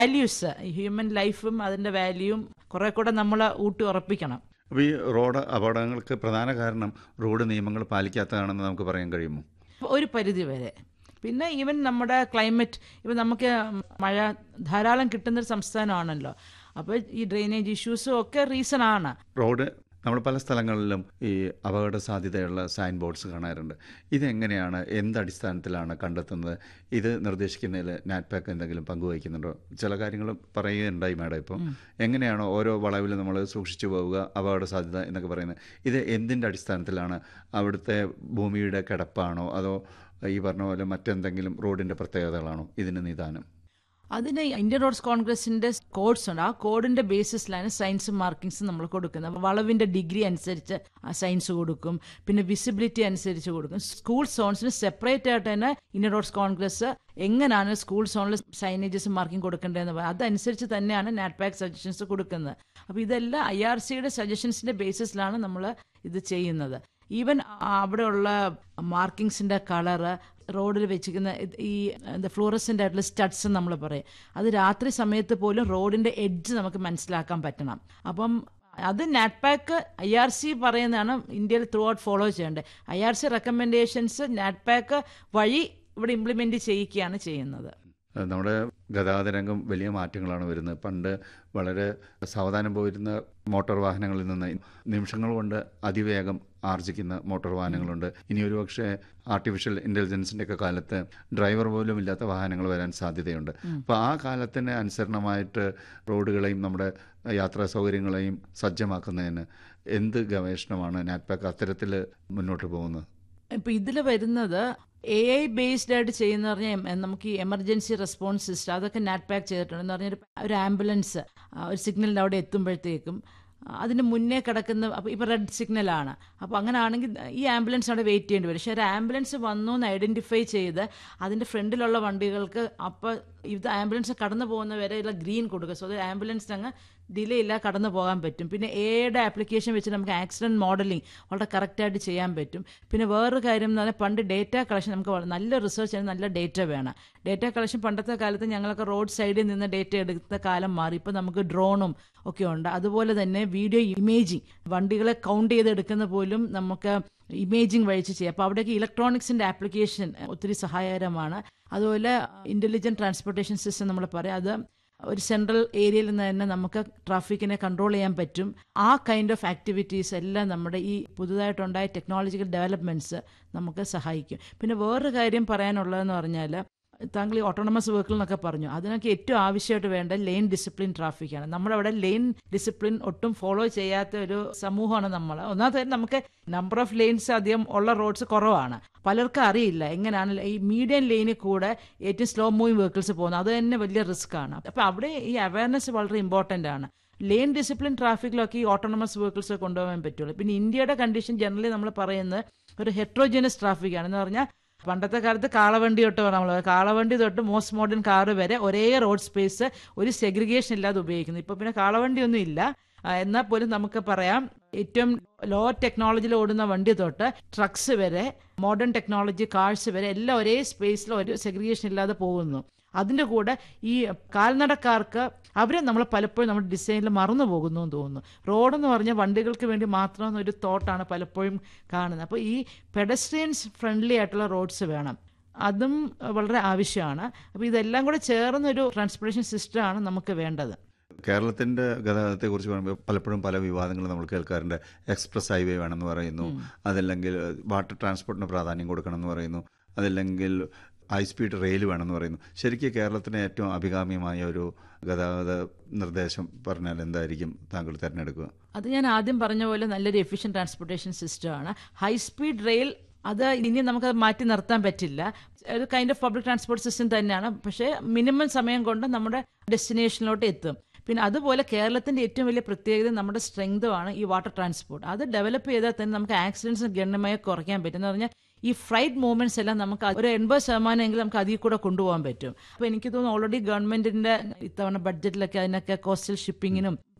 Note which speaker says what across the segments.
Speaker 1: values human ലൈഫും അതിൻ്റെ വാല്യൂവും കുറെ കൂടെ നമ്മൾ ഊട്ടി ഉറപ്പിക്കണം
Speaker 2: അപ്പോൾ ഈ റോഡ് അപകടങ്ങൾക്ക് പ്രധാന കാരണം റോഡ് നിയമങ്ങൾ പാലിക്കാത്തതാണെന്ന് നമുക്ക് പറയാൻ കഴിയുമോ
Speaker 1: ഒരു പരിധി വരെ പിന്നെ ഈവൻ നമ്മുടെ ക്ലൈമറ്റ് ഇപ്പം നമുക്ക് മഴ ധാരാളം കിട്ടുന്നൊരു സംസ്ഥാനമാണല്ലോ അപ്പോൾ ഈ ഡ്രെയിനേജ് ഇഷ്യൂസും ഒക്കെ റീസൺ ആണ്
Speaker 2: റോഡ് നമ്മൾ പല സ്ഥലങ്ങളിലും ഈ അപകട സാധ്യതയുള്ള സൈൻ ബോർഡ്സ് കാണാറുണ്ട് ഇതെങ്ങനെയാണ് എന്ത് അടിസ്ഥാനത്തിലാണ് കണ്ടെത്തുന്നത് ഇത് നിർദ്ദേശിക്കുന്നതിൽ നാറ്റ്പാക്ക് എന്തെങ്കിലും പങ്കുവഹിക്കുന്നുണ്ടോ ചില കാര്യങ്ങൾ പറയുകയുണ്ടായി മാഡം ഇപ്പം എങ്ങനെയാണോ ഓരോ വളവിലും നമ്മൾ സൂക്ഷിച്ചു പോവുക അപകട സാധ്യത എന്നൊക്കെ പറയുന്നത് ഇത് എന്തിൻ്റെ അടിസ്ഥാനത്തിലാണ് അവിടുത്തെ ഭൂമിയുടെ കിടപ്പാണോ അതോ ഈ പറഞ്ഞ പോലെ മറ്റെന്തെങ്കിലും റോഡിൻ്റെ പ്രത്യേകതകളാണോ ഇതിന് നിദാനം
Speaker 1: അതിന് ഇന്ത്യൻ റോഡ്സ് കോൺഗ്രസിന്റെ കോഡ്സ് ഉണ്ട് ആ കോഡിന്റെ ബേസിസിലാണ് സയൻസ് മാർക്കിങ്സ് നമ്മൾ കൊടുക്കുന്നത് വളവിന്റെ ഡിഗ്രി അനുസരിച്ച് സയൻസ് കൊടുക്കും പിന്നെ വിസിബിലിറ്റി അനുസരിച്ച് കൊടുക്കും സ്കൂൾ സോൺസിന് സെപ്പറേറ്റ് ആയിട്ട് തന്നെ ഇന്ത്യൻ റോഡ്സ് കോൺഗ്രസ് എങ്ങനെയാണ് സ്കൂൾ സോണിൽ സൈനേജസ് മാർക്കിംഗ് കൊടുക്കേണ്ടതെന്ന് പറയുന്നത് അതനുസരിച്ച് തന്നെയാണ് നാറ്റ്പാക്ക് സജഷൻസ് കൊടുക്കുന്നത് അപ്പോൾ ഇതെല്ലാം ഐ ആർ സിയുടെ സജഷൻസിന്റെ ബേസിസിലാണ് നമ്മൾ ഇത് ചെയ്യുന്നത് ഈവൻ അവിടെയുള്ള മാർക്കിങ്സിന്റെ കളറ് റോഡിൽ വെച്ചിരിക്കുന്ന ഇത് ഈ എന്താ ഫ്ലൂറസൻ്റ് ആയിട്ടുള്ള സ്റ്റഡ്സ് നമ്മൾ പറയും അത് രാത്രി സമയത്ത് പോലും റോഡിന്റെ എഡ്ജ് നമുക്ക് മനസ്സിലാക്കാൻ പറ്റണം അപ്പം അത് നാറ്റ്പാക്ക് ഐ ആർ സി പറയുന്നതാണ് ഇന്ത്യയിൽ ത്രൂ ഔട്ട് ഫോളോ ചെയ്യേണ്ടത് I R C recommendations NATPAC വഴി ഇവിടെ ഇംപ്ലിമെന്റ് ചെയ്യിക്കുകയാണ് ചെയ്യുന്നത്
Speaker 2: നമ്മുടെ ഗതാഗത രംഗം വലിയ മാറ്റങ്ങളാണ് വരുന്നത് പണ്ട് വളരെ സാവധാനം പോയിരുന്ന മോട്ടോർ വാഹനങ്ങളിൽ നിന്ന് നിമിഷങ്ങൾ കൊണ്ട് അതിവേഗം ആർജിക്കുന്ന മോട്ടോർ വാഹനങ്ങളുണ്ട് ഇനി ഒരു പക്ഷേ ആർട്ടിഫിഷ്യൽ ഇൻ്റലിജൻസിൻ്റെ ഒക്കെ കാലത്ത് ഡ്രൈവർ പോലും ഇല്ലാത്ത വാഹനങ്ങൾ വരാൻ സാധ്യതയുണ്ട് അപ്പോൾ ആ കാലത്തിന് അനുസരണമായിട്ട് റോഡുകളെയും നമ്മുടെ യാത്രാ സൗകര്യങ്ങളെയും സജ്ജമാക്കുന്നതിന് എന്ത് ഗവേഷണമാണ് നാറ്റ്പാക്ക് അത്തരത്തിൽ മുന്നോട്ട് പോകുന്നത്
Speaker 1: ഇപ്പൊ ഇതിൽ വരുന്നത് എ ഐ ബേസ്ഡ് ആയിട്ട് ചെയ്യുന്ന പറഞ്ഞാൽ നമുക്ക് ഈ എമർജൻസി റെസ്പോൺസ് സിസ്റ്റം അതൊക്കെ നാറ്റ് പാക്ക് ചെയ്തിട്ടുണ്ട് എന്ന് പറഞ്ഞാൽ ഒരു ആംബുലൻസ് ഒരു സിഗ്നലിൻ്റെ അവിടെ എത്തുമ്പോഴത്തേക്കും അതിന് മുന്നേ കിടക്കുന്ന അപ്പോൾ ഇപ്പോൾ റെഡ് സിഗ്നലാണ് അപ്പോൾ അങ്ങനെ ആണെങ്കിൽ ഈ ആംബുലൻസ് അവിടെ വെയിറ്റ് ചെയ്യേണ്ടി വരും പക്ഷേ ഒരു ആംബുലൻസ് വന്നു എന്ന് ഐഡൻറ്റിഫൈ ചെയ്ത് അതിൻ്റെ ഫ്രണ്ടിലുള്ള വണ്ടികൾക്ക് അപ്പോൾ ഇത് ആംബുലൻസ് കടന്നു പോകുന്ന വരെയുള്ള ഗ്രീൻ കൊടുക്കുക സോ അത് ആംബുലൻസ് അങ്ങ് ഡിലേ ഇല്ല കടന്നു പോകാൻ പറ്റും പിന്നെ എയുടെ ആപ്ലിക്കേഷൻ വെച്ച് നമുക്ക് ആക്സിഡൻറ്റ് മോഡലിംഗ് വളരെ കറക്റ്റായിട്ട് ചെയ്യാൻ പറ്റും പിന്നെ വേറൊരു കാര്യം എന്ന് പറഞ്ഞാൽ പണ്ട് ഡേറ്റ കളക്ഷൻ നമുക്ക് വളരെ നല്ല റിസർച്ച് ചെയ്യണം നല്ല ഡേറ്റ വേണം ഡേറ്റ കളക്ഷൻ പണ്ടത്തെ കാലത്ത് ഞങ്ങളൊക്കെ റോഡ് സൈഡിൽ നിന്ന് ഡേറ്റ എടുത്ത കാലം മാറി ഇപ്പോൾ നമുക്ക് ഡ്രോണും ഒക്കെ ഉണ്ട് അതുപോലെ തന്നെ വീഡിയോ ഇമേജിങ് വണ്ടികളെ കൗണ്ട് ചെയ്തെടുക്കുന്ന പോലും നമുക്ക് ഇമേജിംഗ് വഴിച്ച് ചെയ്യാം അപ്പോൾ അവിടേക്ക് ഇലക്ട്രോണിക്സിൻ്റെ ആപ്ലിക്കേഷൻ ഒത്തിരി സഹായകരമാണ് അതുപോലെ ഇൻ്റലിജൻറ്റ് ട്രാൻസ്പോർട്ടേഷൻ സിസ്റ്റം നമ്മൾ പറയാം അത് ഒരു സെൻട്രൽ ഏരിയയിൽ നിന്ന് തന്നെ നമുക്ക് ട്രാഫിക്കിനെ കൺട്രോൾ ചെയ്യാൻ പറ്റും ആ കൈൻഡ് ഓഫ് ആക്ടിവിറ്റീസ് എല്ലാം നമ്മുടെ ഈ പുതുതായിട്ടുണ്ടായ ടെക്നോളജിക്കൽ ഡെവലപ്മെൻറ്റ്സ് നമുക്ക് സഹായിക്കും പിന്നെ വേറൊരു കാര്യം പറയാനുള്ളതെന്ന് പറഞ്ഞാൽ താങ്കൾ ഈ ഓട്ടോണമസ് വെഹിക്കിൾ എന്നൊക്കെ പറഞ്ഞു അതിനൊക്കെ ഏറ്റവും ആവശ്യമായിട്ട് വേണ്ട ലെയിൻ ഡിസിപ്ലിൻ ട്രാഫിക്കാണ് നമ്മുടെ അവിടെ ലെയിൻ ഡിസിപ്ലിൻ ഒട്ടും ഫോളോ ചെയ്യാത്ത ഒരു സമൂഹമാണ് നമ്മൾ ഒന്നാമത്തെ നമുക്ക് നമ്പർ ഓഫ് ലെയിൻസ് അധികം ഉള്ള റോഡ്സ് കുറവാണ് പലർക്കും അറിയില്ല എങ്ങനെയാണ് ഈ മീഡിയം ലൈനിൽ കൂടെ ഏറ്റവും സ്ലോ മൂവിങ് വെഹിക്കിൾസ് പോകുന്നത് അത് തന്നെ വലിയ റിസ്ക് ആണ് അപ്പോൾ അവിടെ ഈ അവയർനെസ് വളരെ ഇമ്പോർട്ടൻ്റ് ആണ് ലെയിൻ ഡിസിപ്ലിൻ ട്രാഫിക്കിലൊക്കെ ഈ ഓട്ടോണമസ് വെഹിക്കിൾസ് കൊണ്ടുപോകാൻ പറ്റുള്ളൂ പിന്നെ ഇന്ത്യയുടെ കണ്ടീഷൻ ജനറലി നമ്മൾ പറയുന്നത് ഒരു ഹെട്രോജനസ് ട്രാഫിക്കാണ് എന്ന് പറഞ്ഞാൽ പണ്ടത്തെ കാലത്ത് കാളവണ്ടി തൊട്ട് നമ്മൾ കാളവണ്ടി തൊട്ട് മോസ്റ്റ് മോഡേൺ കാറ് വരെ ഒരേ റോഡ് സ്പേസ് ഒരു സെഗ്രിഗേഷൻ ഇല്ലാതെ ഉപയോഗിക്കുന്നു ഇപ്പോൾ പിന്നെ കാളവണ്ടി ഒന്നും ഇല്ല എന്നാൽ പോലും നമുക്ക് പറയാം ഏറ്റവും ലോ ടെക്നോളജിയിൽ ഓടുന്ന വണ്ടി തൊട്ട് ട്രക്സ് വരെ മോഡേൺ ടെക്നോളജി കാഴ്സ് വരെ എല്ലാം ഒരേ സ്പേസിൽ ഒരു സെഗ്രിഗേഷൻ ഇല്ലാതെ പോകുന്നു അതിൻ്റെ കൂടെ ഈ കാൽനടക്കാർക്ക് അവരെ നമ്മൾ പലപ്പോഴും നമ്മുടെ ഡിസൈനിൽ മറന്നു പോകുന്നു എന്ന് തോന്നുന്നു റോഡെന്ന് പറഞ്ഞാൽ വണ്ടികൾക്ക് വേണ്ടി മാത്രം ഒരു തോട്ടാണ് പലപ്പോഴും കാണുന്നത് അപ്പോൾ ഈ പെഡസ്ട്രിയൻസ് ഫ്രണ്ട്ലി ആയിട്ടുള്ള റോഡ്സ് വേണം അതും വളരെ ആവശ്യമാണ് അപ്പോൾ ഇതെല്ലാം കൂടെ ചേർന്നൊരു ട്രാൻസ്പോർട്ടേഷൻ സിസ്റ്റമാണ് നമുക്ക് വേണ്ടത്
Speaker 2: കേരളത്തിൻ്റെ ഗതാഗതത്തെക്കുറിച്ച് പറയുമ്പോൾ പലപ്പോഴും പല വിവാദങ്ങൾ നമ്മൾ കേൾക്കാറുണ്ട് എക്സ്പ്രസ് ഹൈവേ വേണമെന്ന് പറയുന്നു അതല്ലെങ്കിൽ വാട്ടർ ട്രാൻസ്പോർട്ടിന് പ്രാധാന്യം കൊടുക്കണം എന്ന് പറയുന്നു അതല്ലെങ്കിൽ ഹൈ സ്പീഡ് റെയിൽ വേണമെന്ന് പറയുന്നു ശരിക്കും കേരളത്തിന് ഏറ്റവും അഭികാമ്യമായ ഒരു ഗതാഗത നിർദ്ദേശം പറഞ്ഞാൽ എന്തായിരിക്കും താങ്കൾ തിരഞ്ഞെടുക്കുക
Speaker 1: അത് ഞാൻ ആദ്യം പറഞ്ഞ പോലെ നല്ലൊരു എഫിഷ്യൻ ട്രാൻസ്പോർട്ടേഷൻ സിസ്റ്റമാണ് ഹൈ സ്പീഡ് റെയിൽ അത് ഇനി നമുക്ക് മാറ്റി നിർത്താൻ പറ്റില്ല ഒരു kind of public transport system തന്നെയാണ് പക്ഷേ മിനിമം സമയം കൊണ്ട് നമ്മുടെ ഡെസ്റ്റിനേഷനിലോട്ട് എത്തും പിന്നെ അതുപോലെ കേരളത്തിന്റെ ഏറ്റവും വലിയ പ്രത്യേകത നമ്മുടെ സ്ട്രെങ്തുമാണ് ഈ വാട്ടർ ട്രാൻസ്പോർട്ട് അത് ഡെവലപ്പ് ചെയ്താൽ തന്നെ നമുക്ക് ആക്സിഡൻസ് ഗണ്യമായി കുറയ്ക്കാൻ പറ്റും എന്ന് പറഞ്ഞാൽ ഈ ഫ്ലൈറ്റ് മൂവ്മെന്റ്സ് എല്ലാം നമുക്ക് ഒരു എൺപത് ശതമാനം എങ്കിലും നമുക്ക് അതിൽ കൂടെ കൊണ്ടുപോകാൻ പറ്റും അപ്പോൾ എനിക്ക് തോന്നുന്നു ഓൾറെഡി ഗവൺമെന്റിന്റെ ഇത്തവണ ബഡ്ജറ്റിലൊക്കെ അതിനൊക്കെ കോസ്റ്റൽ ഷിപ്പിങ്ങിനും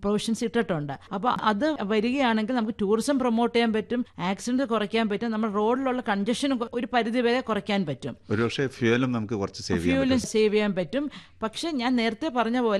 Speaker 1: പ്രൊവിഷൻസ് ഇട്ടിട്ടുണ്ട് അപ്പോൾ അത് വരികയാണെങ്കിൽ നമുക്ക് ടൂറിസം പ്രൊമോട്ട് ചെയ്യാൻ പറ്റും ആക്സിഡന്റ് കുറയ്ക്കാൻ പറ്റും നമ്മുടെ റോഡിലുള്ള കൺജഷൻ ഒരു പരിധി വരെ കുറയ്ക്കാൻ പറ്റും
Speaker 2: ഒരുപക്ഷെ ഫ്യൂവലും നമുക്ക് കുറച്ച് സേവ് ചെയ്യാൻ
Speaker 1: ഫ്യൂലും
Speaker 2: പറ്റും
Speaker 1: സേവ് ചെയ്യാൻ പറ്റും പക്ഷെ ഞാൻ നേരത്തെ പറഞ്ഞ പോലെ